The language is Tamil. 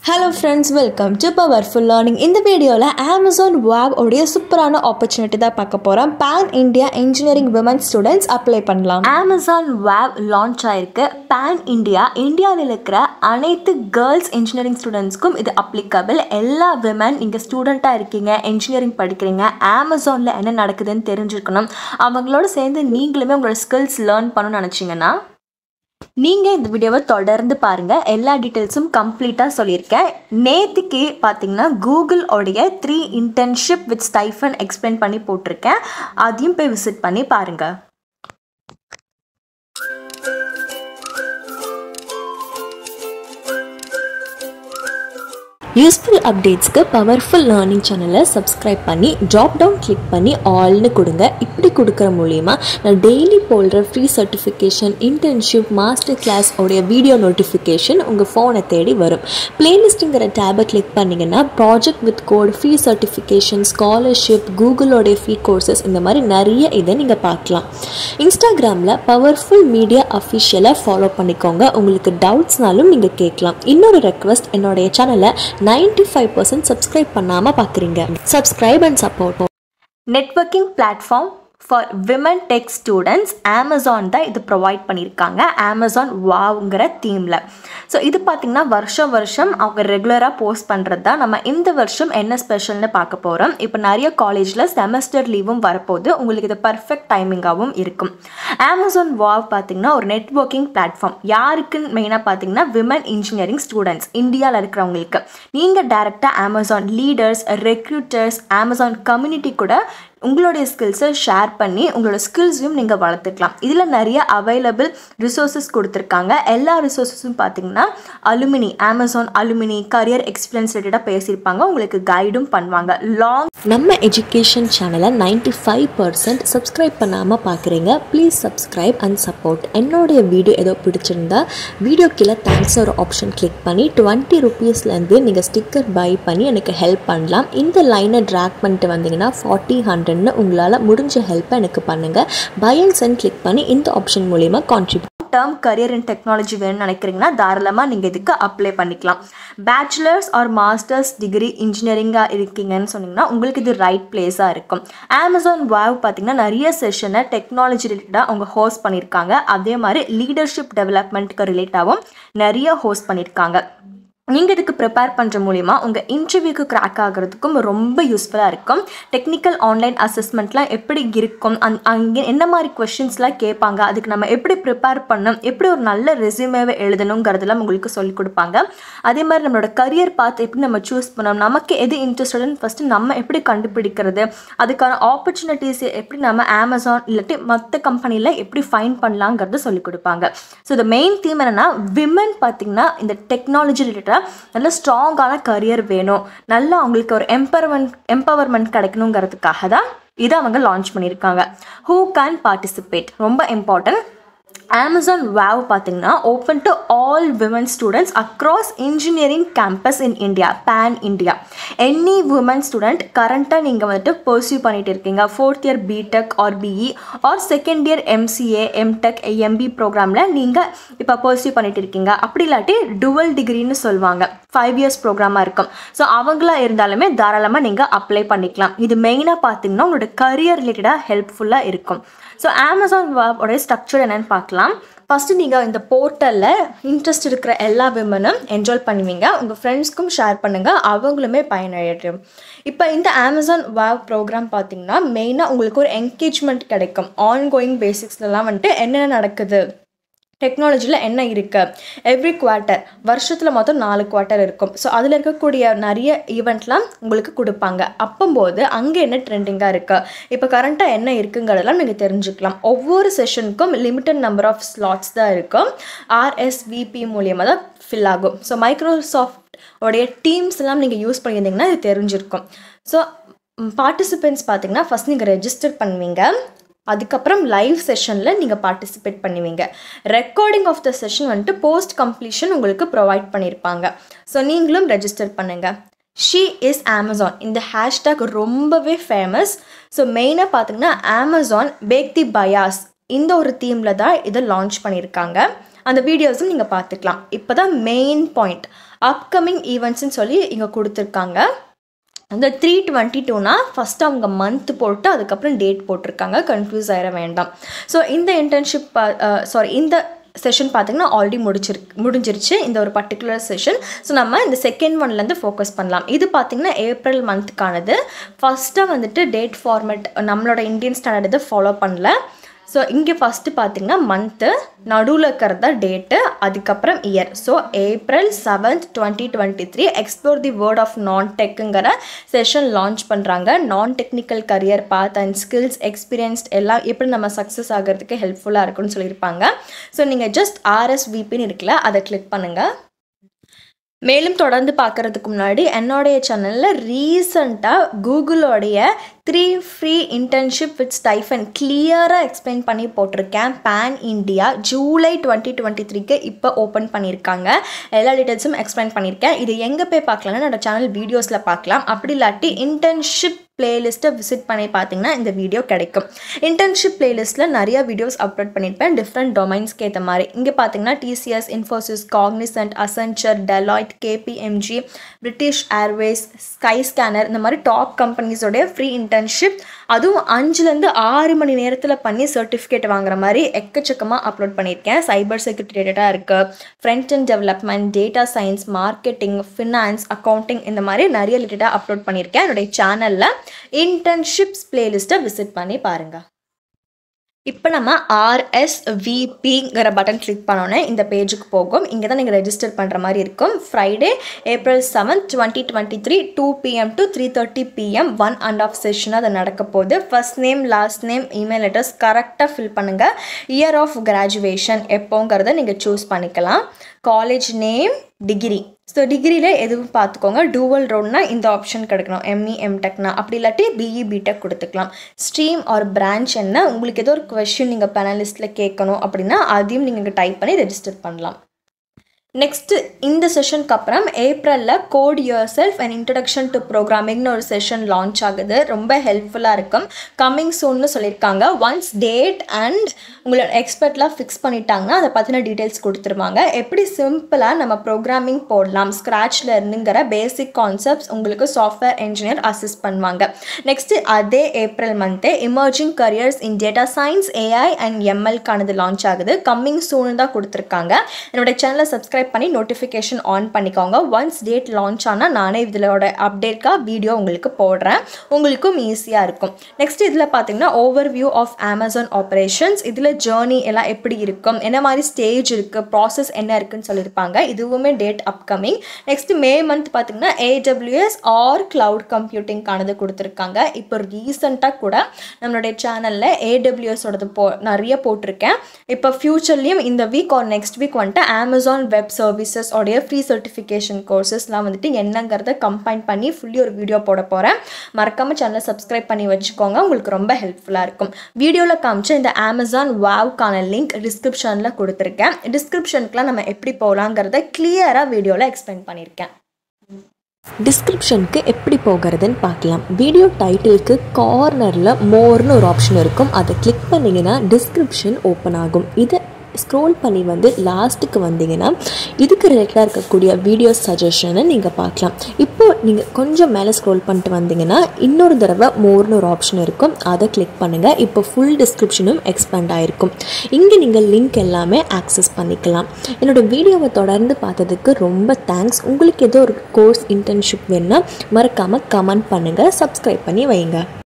hello friends welcome to powerful learning இந்த வீடியோவில் அமேசான் வேப் உடைய சூப்பரான ஆப்பர்ச்சுனிட்டி தான் பார்க்க போகிறோம் pan India engineering women students apply பண்ணலாம் அமேசான் வேப் லான்ச் ஆயிருக்கு பேன் இந்தியா இந்தியாவில் இருக்கிற அனைத்து கேர்ள்ஸ் இன்ஜினியரிங் ஸ்டூடெண்ட்ஸ்க்கும் இது அப்ளிகபிள் எல்லா விமன் நீங்கள் ஸ்டூடெண்ட்டாக இருக்கீங்க இன்ஜினியரிங் படிக்கிறீங்க அமேசானில் என்ன நடக்குதுன்னு தெரிஞ்சிருக்கணும் அவங்களோட சேர்ந்து நீங்களுமே உங்களோட ஸ்கில்ஸ் லேர்ன் பண்ணணும்னு நினச்சிங்கன்னா நீங்கள் இந்த வீடியோவை தொடர்ந்து பாருங்கள் எல்லா டீட்டெயில்ஸும் கம்ப்ளீட்டாக சொல்லியிருக்கேன் நேற்றுக்கு பார்த்தீங்கன்னா கூகுள் உடைய three internship with stipend explain பண்ணி போட்டிருக்கேன் அதையும் போய் விசிட் பண்ணி பாருங்கள் யூஸ்ஃபுல் அப்டேட்ஸ்க்கு பவர்ஃபுல் லேர்னிங் சேனலை சப்ஸ்கிரைப் பண்ணி ட்ராப் டவுன் கிளிக் பண்ணி ஆல்னு கொடுங்க இப்படி கொடுக்குற மூலிமா நான் டெய்லி போடுற free certification internship master class உடைய வீடியோ நோட்டிஃபிகேஷன் உங்கள் ஃபோனை தேடி வரும் பிளேலிஸ்ட்டுங்கிற டேபை கிளிக் பண்ணிங்கன்னா project with code free certification scholarship கூகுளோடைய ஃப்ரீ கோர்சஸ் இந்த மாதிரி நிறைய இதை நீங்கள் பார்க்கலாம் இன்ஸ்டாகிராமில் பவர்ஃபுல் மீடியா அஃபிஷியலாக ஃபாலோ பண்ணிக்கோங்க உங்களுக்கு டவுட்ஸ்னாலும் நீங்கள் கேட்கலாம் இன்னொரு ரெக்வஸ்ட் என்னுடைய சேனலை நைன்டி ஃபைவ் பர்சன்ட் சப்ஸ்கிரைப் பண்ணாமல் பார்க்குறீங்க subscribe and support networking platform for women tech students Amazon தான் இது ப்ரொவைட் பண்ணியிருக்காங்க அமேசான் வாவுங்கிற தீமில் ஸோ இது பார்த்திங்கன்னா வருஷம் வருஷம் அவங்க ரெகுலராக போஸ்ட் பண்ணுறது தான் நம்ம இந்த வருஷம் என்ன ஸ்பெஷல்னு பார்க்க போகிறோம் இப்போ நிறைய காலேஜில் செமஸ்டர் லீவும் வரப்போது உங்களுக்கு இது பர்ஃபெக்ட் டைமிங்காகவும் இருக்கும் அமேசான் வாவ் பார்த்திங்கன்னா ஒரு நெட்வொர்க்கிங் பிளாட்ஃபார்ம் யாருக்குன்னு மெயினாக பார்த்தீங்கன்னா விமன் இன்ஜினியரிங் ஸ்டூடெண்ட்ஸ் இந்தியாவில் இருக்கிறவங்களுக்கு நீங்கள் டேரெக்டாக Amazon leaders recruiters Amazon community கூட உங்களுடைய ஸ்கில்ஸை ஷேர் பண்ணி உங்களோட ஸ்கில்ஸையும் நீங்கள் வளர்த்துக்கலாம் இதில் நிறைய அவைலபிள் ரிசோர்ஸஸ் கொடுத்துருக்காங்க எல்லா ரிசோர்ஸஸும் பார்த்தீங்கன்னா alumni Amazon alumni career experience ரிலேட்டடாக பேசியிருப்பாங்க உங்களுக்கு கைடும் பண்ணுவாங்க லாங் நம்ம எஜுகேஷன் சேனலை நைன்டி ஃபைவ் பர்சன்ட் சப்ஸ்கிரைப் பண்ணாமல் பார்க்குறீங்க ப்ளீஸ் சப்ஸ்கிரைப் அண்ட் சப்போர்ட் என்னுடைய வீடியோ ஏதோ பிடிச்சிருந்தா வீடியோ கீழே தேங்க்ஸ் ஒரு ஆப்ஷன் கிளிக் பண்ணி டுவெண்ட்டி ருபீஸ்லேருந்து நீங்கள் ஸ்டிக்கர் பை பண்ணி எனக்கு ஹெல்ப் பண்ணலாம் இந்த லைனை ட்ராக் பண்ணிட்டு வந்தீங்கன்னா ஃபார்ட்டி ஹண்ட்ரட்னு உங்களால் முடிஞ்ச ஹெல்ப்பை எனக்கு பண்ணுங்கள் பை அண்ட் சென்ட் கிளிக் பண்ணி இந்த ஆப்ஷன் மூலிமா contribute term career in technology வேணும்னு நினைக்கிறீங்கன்னா தாராளமாக நீங்கள் இதுக்கு அப்ளை பண்ணிக்கலாம் பேச்சுலர்ஸ் ஆர் மாஸ்டர்ஸ் டிகிரி இன்ஜினியரிங்காக இருக்கீங்கன்னு சொன்னீங்கன்னா உங்களுக்கு இது ரைட் பிளேஸாக இருக்கும் அமேசான் வாவ் பார்த்தீங்கன்னா நிறைய செஷனை டெக்னாலஜி ரிலேட்டடாக அவங்க ஹோஸ்ட் பண்ணியிருக்காங்க அதே மாதிரி லீடர்ஷிப் டெவலப்மெண்ட்டுக்கு ரிலேட்டாகவும் நிறைய ஹோஸ்ட் பண்ணியிருக்காங்க நீங்கள் இதுக்கு ப்ரிப்பேர் பண்ணுற மூலிமா உங்கள் இன்டர்வியூக்கு கிராக் ஆகிறதுக்கும் ரொம்ப யூஸ்ஃபுல்லாக இருக்கும் டெக்னிக்கல் ஆன்லைன் அசஸ்மெண்ட்லாம் எப்படி இருக்கும் அந் அங்கே என்ன மாதிரி கொஷின்ஸ்லாம் கேட்பாங்க அதுக்கு நம்ம எப்படி ப்ரிப்பேர் பண்ணணும் எப்படி ஒரு நல்ல ரெசியூமேவை எழுதணுங்கிறதெல்லாம் உங்களுக்கு சொல்லிக் கொடுப்பாங்க அதே மாதிரி நம்மளோட கரியர் பார்த்து எப்படி நம்ம சூஸ் பண்ணணும் நமக்கு எது இன்ட்ரெஸ்டட்னு ஃபஸ்ட்டு நம்ம எப்படி கண்டுபிடிக்கிறது அதுக்கான ஆப்பர்ச்சுனிட்டிஸ் எப்படி நம்ம அமேசான் இல்லாட்டி மற்ற கம்பெனியில் எப்படி ஃபைன் பண்ணலாங்கிறத சொல்லிக் கொடுப்பாங்க ஸோ இந்த மெயின் தீம் என்னென்னா விமன் பார்த்திங்கன்னா இந்த டெக்னாலஜி ரிலேட்டட் நல்ல ஸ்ட்ராங்கான கரியர் வேணும் நல்லா அவங்களுக்கு ஒரு எம்பவர்மெண்ட் எம்பவர்மெண்ட் கிடைக்கணுங்கிறதுக்காக தான் இதை அவங்க லான்ச் பண்ணியிருக்காங்க ஹூ கேன் பார்ட்டிசிபேட் ரொம்ப இம்பார்ட்டன்ட் அமேசான் வேவ் பார்த்தீங்கன்னா open to all women students across engineering campus in India pan India any woman student கரண்ட்டாக நீங்கள் வந்துட்டு பர்சியூ பண்ணிட்டு இருக்கீங்க fourth year BTech or BE or second year MCA MTech MB ப்ரோக்ராமில் நீங்கள் இப்போ பர்சியூ பண்ணிட்டு இருக்கீங்க அப்படி இல்லாட்டி டுவல் டிகிரின்னு சொல்லுவாங்க ஃபைவ் இயர்ஸ் ப்ரோக்ராமாக இருக்கும் ஸோ அவங்களா இருந்தாலுமே தாராளமாக நீங்கள் அப்ளை பண்ணிக்கலாம் இது மெயினாக பார்த்தீங்கன்னா உங்களோட கரியர் ரிலேட்டடாக ஹெல்ப்ஃபுல்லாக இருக்கும் ஸோ அமேசான் உடைய ஸ்ட்ரக்சர் என்னென்னு பார்க்கலாம் ஃபஸ்ட்டு நீங்கள் இந்த போர்ட்டலில் இன்ட்ரெஸ்ட் இருக்கிற எல்லா விமனும் என்ஜாய் பண்ணுவீங்க உங்கள் ஃப்ரெண்ட்ஸ்க்கும் ஷேர் பண்ணுங்கள் அவங்களுமே பயனடையும் இப்போ இந்த அமேசான் வேவ் ப்ரோக்ராம் பார்த்தீங்கன்னா மெயினாக உங்களுக்கு ஒரு என்கேஜ்மெண்ட் கிடைக்கும் ஆன் கோயிங் பேசிக்ஸ்லலாம் வந்துட்டு என்னென்ன நடக்குது டெக்னாலஜியில் என்ன இருக்குது எவ்ரி குவார்ட்டர் வருஷத்தில் மொத்தம் நாலு குவார்ட்டர் இருக்கும் ஸோ அதில் இருக்கக்கூடிய நிறைய ஈவெண்ட்லாம் உங்களுக்கு கொடுப்பாங்க அப்போம்போது அங்கே என்ன ட்ரெண்டிங்காக இருக்குது இப்போ கரண்ட்டாக என்ன இருக்குங்கிறதெல்லாம் நீங்கள் தெரிஞ்சுக்கலாம் ஒவ்வொரு செஷனுக்கும் லிமிட்டட் நம்பர் ஆஃப் ஸ்லாட்ஸ் தான் இருக்கும் ஆர்எஸ்விபி மூலியமாக தான் ஃபில் ஆகும் ஸோ மைக்ரோசாஃப்ட் உடைய டீம்ஸ் எல்லாம் நீங்கள் யூஸ் பண்ணியிருந்தீங்கன்னா இது தெரிஞ்சிருக்கும் ஸோ பார்ட்டிசிபெண்ட்ஸ் பார்த்தீங்கன்னா ஃபஸ்ட் நீங்கள் ரெஜிஸ்டர் பண்ணுவீங்க அதுக்கப்புறம் லைவ் செஷனில் நீங்கள் பார்ட்டிசிபேட் பண்ணுவீங்க ரெக்கார்டிங் ஆஃப் த செஷன் வந்துட்டு போஸ்ட் கம்ப்ளீஷன் உங்களுக்கு ப்ரொவைட் பண்ணியிருப்பாங்க ஸோ நீங்களும் ரெஜிஸ்டர் பண்ணுங்கள் ஷீ இஸ் அமேசான் இந்த ஹேஷ்டேக் ரொம்பவே ஃபேமஸ் ஸோ மெயினாக பார்த்தீங்கன்னா அமேசான் பேக் தி பயாஸ் இந்த ஒரு தீமில் தான் இதை லான்ச் பண்ணியிருக்காங்க அந்த வீடியோஸும் நீங்கள் பார்த்துக்கலாம் இப்போ தான் மெயின் பாயிண்ட் அப்கமிங் ஈவெண்ட்ஸ்னு சொல்லி இங்கே கொடுத்துருக்காங்க அந்த த்ரீ டுவெண்ட்டி டூனா ஃபஸ்ட்டு அவங்க மந்த் போட்டு அதுக்கப்புறம் டேட் போட்டிருக்காங்க கன்ஃபியூஸ் ஆகிட வேண்டாம் ஸோ இந்த இன்டர்ன்ஷிப் சாரி இந்த செஷன் பார்த்திங்கன்னா ஆல்ரெடி முடிச்சிரு முடிஞ்சிருச்சு இந்த ஒரு பர்டிகுலர் செஷன் ஸோ நம்ம இந்த செகண்ட் ஒன்லேருந்து ஃபோக்கஸ் பண்ணலாம் இது பார்த்திங்கன்னா ஏப்ரல் மந்த்துக்கானது ஃபஸ்ட்டாக வந்துட்டு டேட் ஃபார்மேட் நம்மளோட இந்தியன் ஸ்டாண்டர்ட் இதை ஃபாலோ பண்ணல ஸோ இங்கே ஃபஸ்ட்டு பார்த்தீங்கன்னா மந்த்து நடுவில் இருக்கிறதா டேட்டு அதுக்கப்புறம் year so April seventh twenty twenty three explore the world of non டெக்குங்கிற செஷன் லான்ச் பண்ணுறாங்க non technical career path and skills experienced எல்லாம் எப்படி நம்ம சக்ஸஸ் ஆகிறதுக்கு ஹெல்ப்ஃபுல்லாக இருக்குன்னு சொல்லியிருப்பாங்க ஸோ நீங்கள் ஜஸ்ட் ஆர்எஸ்விபின்னு இருக்குல்ல அதை கிளிக் பண்ணுங்கள் மேலும் தொடர்ந்து பார்க்குறதுக்கு முன்னாடி என்னுடைய சேனலில் ரீசண்டாக கூகுளோடைய three free internship with stipend கிளியராக எக்ஸ்பிளைன் பண்ணி போட்டிருக்கேன் pan India July twenty twenty த்ரீக்கு இப்போ ஓப்பன் பண்ணியிருக்காங்க எல்லா டீட்டெயில்ஸும் எக்ஸ்பிளைன் பண்ணியிருக்கேன் இது எங்கே போய் பார்க்கலாம்னா என்னோட சேனல் வீடியோஸில் பார்க்கலாம் அப்படி இல்லாட்டி இன்டர்ன்ஷிப் பிளேலிஸ்ட்டை விசிட் பண்ணி பார்த்தீங்கன்னா இந்த வீடியோ கிடைக்கும் இன்டர்ன்ஷிப் பிளேலிஸ்ட்டில் நிறைய வீடியோஸ் அப்லோட் பண்ணியிருப்பேன் டிஃப்ரெண்ட் டொமைன்ஸ்க்கு ஏற்ற மாதிரி இங்கே பார்த்தீங்கன்னா TCS Infosys Cognizant Accenture Deloitte KPMG British Airways Skyscanner இந்த மாதிரி டாப் கம்பெனிஸோடைய ஃப்ரீ இன்டர்ன்ஷிப் அதுவும் அஞ்சுலேருந்து ஆறு மணி நேரத்தில் பண்ணி சர்டிஃபிகேட் வாங்குற மாதிரி எக்கச்சக்கமாக அப்லோட் பண்ணியிருக்கேன் சைபர் செக்யூரிட்டி ரிலேட்டடாக இருக்குது front end development data science marketing finance accounting இந்த மாதிரி நிறைய ரிலேட்டடாக அப்லோட் பண்ணியிருக்கேன் என்னுடைய சேனலில் இன்டர்ன்ஷிப்ஸ் பிளேலிஸ்ட்டை விசிட் பண்ணி பாருங்கள் இப்போ நம்ம ஆர்எஸ்விபிங்கிற பட்டன் கிளிக் பண்ணோன்னே இந்த பேஜுக்கு போகும் இங்கே தான் நீங்கள் ரெஜிஸ்டர் பண்ணுற மாதிரி இருக்கும் Friday April seventh twenty twenty three two PM to three thirty PM one and half செஷனாக அது நடக்க போகுது first name last name email address கரெக்டாக ஃபில் பண்ணுங்கள் இயர் ஆஃப் கிராஜுவேஷன் எப்போங்கிறத நீங்கள் சூஸ் பண்ணிக்கலாம் காலேஜ் நேம் டிகிரி ஸோ டிகிரியில் எதுவும் பார்த்துக்கோங்க டூவல் ரோட்னா இந்த ஆப்ஷன் கிடைக்கணும் எம்இ எம்டெக்னா அப்படி இல்லாட்டி பிஇ பிடெக் கொடுத்துக்கலாம் ஸ்ட்ரீம் ஆர் பிரான்ச் என்ன உங்களுக்கு ஏதோ ஒரு கொஷின் நீங்கள் பேனலிஸ்ட்டில் கேட்கணும் அப்படின்னா அதையும் நீங்கள் டைப் பண்ணி ரெஜிஸ்டர் பண்ணலாம் நெக்ஸ்ட்டு இந்த செஷனுக்கு அப்புறம் ஏப்ரலில் code yourself and introduction to ப்ரோக்ராமிங்னு ஒரு செஷன் லான்ச் ஆகுது ரொம்ப ஹெல்ப்ஃபுல்லாக இருக்கும் கம்மிங் சூன்னு சொல்லியிருக்காங்க ஒன்ஸ் டேட் அண்ட் உங்களோட எக்ஸ்பர்ட்லாம் ஃபிக்ஸ் பண்ணிட்டாங்கன்னா அதை பற்றின டீட்டெயில்ஸ் கொடுத்துருவாங்க எப்படி சிம்பிளாக நம்ம ப்ரோக்ராமிங் போடலாம் ஸ்க்ராட்சில் இருந்துங்கிற பேசிக் கான்செப்ட்ஸ் உங்களுக்கு சாஃப்ட்வேர் இன்ஜினியர் அசிஸ்ட் பண்ணுவாங்க நெக்ஸ்ட்டு அதே ஏப்ரல் மந்த்தே emerging careers in data science AI and எம்எல்கானது லான்ச் ஆகுது கம்மிங் சூன்னு தான் கொடுத்துருக்காங்க என்னோட சேனலை சப்ஸ்கிரைப் பண்ணி நோட்டிஃபிகேஷன் ஆன் பண்ணிக்கோங்க ஒன்ஸ் டேட் லான்ச் ஆனால் நானே இதோட அப்டேட்காக வீடியோ உங்களுக்கு போடுறேன் உங்களுக்கும் ஈஸியாக இருக்கும் நெக்ஸ்ட் இதில் பார்த்தீங்கன்னா overview of Amazon operations இதில் ஜேர்னி எல்லாம் எப்படி இருக்கும் என்ன மாதிரி ஸ்டேஜ் இருக்குது ப்ராசஸ் என்ன இருக்குன்னு சொல்லியிருப்பாங்க இதுவுமே date upcoming next May month பார்த்தீங்கன்னா ஏடபிள்யூஎஸ் ஆர் கிளவுட் கம்ப்யூட்டிங்கானது கொடுத்துருக்காங்க இப்போ ரீசெண்டாக கூட நம்மளுடைய சேனலில் ஏடபிள்யூஎஸோடது போ நிறைய போட்டிருக்கேன் இப்போ ஃப்யூச்சர்லேயும் இந்த வீக் ஆர் நெக்ஸ்ட் வீக் வந்துட்டு அமேசான் வெப் சர்வீசஸ் உடைய ஃப்ரீ சர்டிஃபிகேஷன் கோர்சஸ்லாம் வந்துட்டு என்னங்கிறத கம்பைன் பண்ணி ஃபுல்லி ஒரு வீடியோ போட போகிறேன் மறக்காமல் சேனலை சப்ஸ்கிரைப் பண்ணி வச்சுக்கோங்க உங்களுக்கு ரொம்ப ஹெல்ப்ஃபுல்லாக இருக்கும் வீடியோவில் காமிச்ச இந்த அமேசான் வாவ்க்கான லிங்க் டிஸ்கிரிப்ஷனில் கொடுத்துருக்கேன் டிஸ்கிரிப்ஷனுக்குலாம் நம்ம எப்படி போகலாங்கிறத கிளியராக வீடியோவில் எக்ஸ்பிளைன் பண்ணியிருக்கேன் டிஸ்கிரிப்ஷனுக்கு எப்படி போகிறதுன்னு பார்க்கலாம் வீடியோ டைட்டிலுக்கு கார்னரில் மோர்னு ஒரு ஆப்ஷன் இருக்கும் அதை கிளிக் பண்ணிங்கன்னா டிஸ்கிரிப்ஷன் ஓப்பன் ஆகும் இதை ஸ்க்ரோல் பண்ணி வந்து லாஸ்ட்டுக்கு வந்தீங்கன்னா இதுக்கு ரிலேட்டடாக இருக்கக்கூடிய வீடியோ சஜஷனை நீங்கள் பார்க்கலாம் இப்போது நீங்கள் கொஞ்சம் மேலே ஸ்க்ரோல் பண்ணிட்டு வந்தீங்கன்னா இன்னொரு தடவை மோர்னு ஒரு ஆப்ஷன் இருக்கும் அதை கிளிக் பண்ணுங்கள் இப்போ ஃபுல் டிஸ்கிரிப்ஷனும் எக்ஸ்பேண்ட் ஆகிருக்கும் இங்கே நீங்கள் லிங்க் எல்லாமே ஆக்சஸ் பண்ணிக்கலாம் என்னோடய வீடியோவை தொடர்ந்து பார்த்ததுக்கு ரொம்ப தேங்க்ஸ் உங்களுக்கு ஏதோ ஒரு கோர்ஸ் இன்டர்ன்ஷிப் வேணுன்னா மறக்காமல் கமெண்ட் பண்ணுங்கள் சப்ஸ்கிரைப் பண்ணி வைங்க